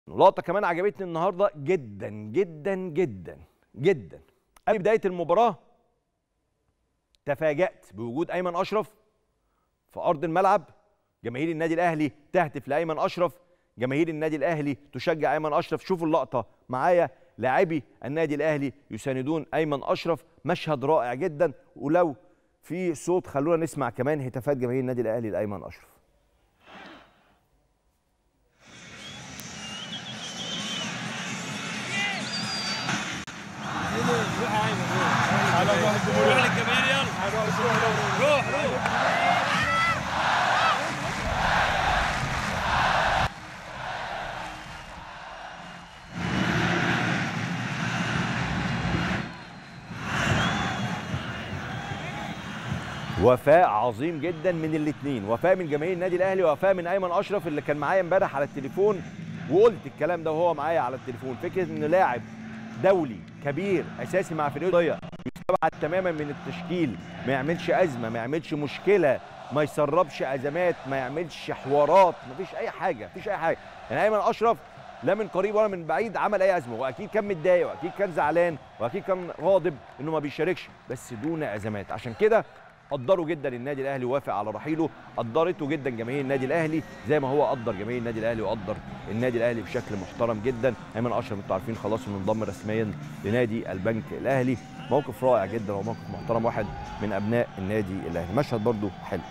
لقطه كمان عجبتني النهارده جدا جدا جدا جدا قبل بدايه المباراه تفاجات بوجود ايمن اشرف في ارض الملعب جماهير النادي الاهلي تهتف لايمن اشرف جماهير النادي الاهلي تشجع ايمن اشرف شوفوا اللقطه معايا لاعبي النادي الاهلي يساندون ايمن اشرف مشهد رائع جدا ولو في صوت خلونا نسمع كمان هتافات جماهير النادي الاهلي لايمن اشرف روح للجماهير يلا روح روح وفاء عظيم جدا من الاثنين وفاء من جماهير النادي الاهلي وفاء من ايمن اشرف اللي كان معايا امبارح على التليفون وقلت الكلام ده وهو معايا على التليفون فكره ان لاعب دولي كبير اساسي مع فريق ضيق يستبعد تماما من التشكيل ما يعملش ازمه ما يعملش مشكله ما يسربش ازمات ما يعملش حوارات ما فيش اي حاجه مفيش اي حاجه يعني ايمن اشرف لا من قريب ولا من بعيد عمل اي ازمه واكيد كان متضايق واكيد كان زعلان واكيد كان غاضب انه ما بيشاركش بس دون ازمات عشان كده قدروا جدا النادي الاهلي وافق على رحيله قدرته جدا جماهير النادي الاهلي زي ما هو قدر جماهير النادي الاهلي وقدر النادي الاهلي بشكل محترم جدا ايمن اشرف انتوا عارفين خلاص انه انضم رسميا لنادي البنك الاهلي موقف رائع جدا وموقف محترم واحد من ابناء النادي الاهلي مشهد برضو حلو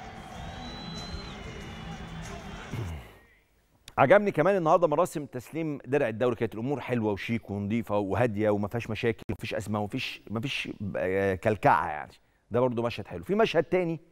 عجبني كمان النهارده مراسم تسليم درع الدوري كانت الامور حلوه وشيك ونظيفه وهاديه وما فيهاش مشاكل ومفيش ازمه ومفيش مفيش كلكعه يعني ده برضو مشهد حلو في مشهد تاني